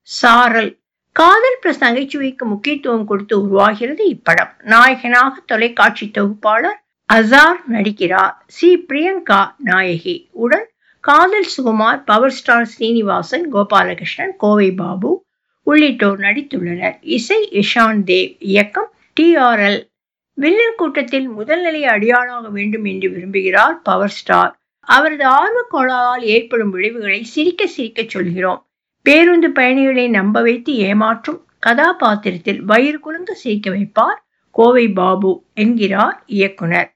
சாரல் காதல் பிளஸ் நகைச்சுவைக்கு முக்கியத்துவம் கொடுத்து உருவாகிறது இப்படம் நாயகனாக தொலைக்காட்சி தொகுப்பாளர் அசார் நடிக்கிறார் சி பிரியங்கா நாயகி உடன் காதல் சுகுமார் பவர் ஸ்டார் ஸ்ரீனிவாசன் கோபாலகிருஷ்ணன் கோவை பாபு உள்ளிட்டோர் நடித்துள்ளனர் இசை இஷான் தேவ் இயக்கம் டி ஆர் எல் வில்லன் கூட்டத்தில் முதல் நிலை அடியாளாக வேண்டும் என்று விரும்புகிறார் பவர் ஸ்டார் அவரது ஆர்வக் கோளாறால் ஏற்படும் விளைவுகளை சிரிக்க சிரிக்க சொல்கிறோம் பேருந்து பயணிகளை நம்ப வைத்து ஏமாற்றும் கதாபாத்திரத்தில் வயிறு குலுங்க சிரிக்க வைப்பார் கோவை பாபு என்கிறார் இயக்குனர்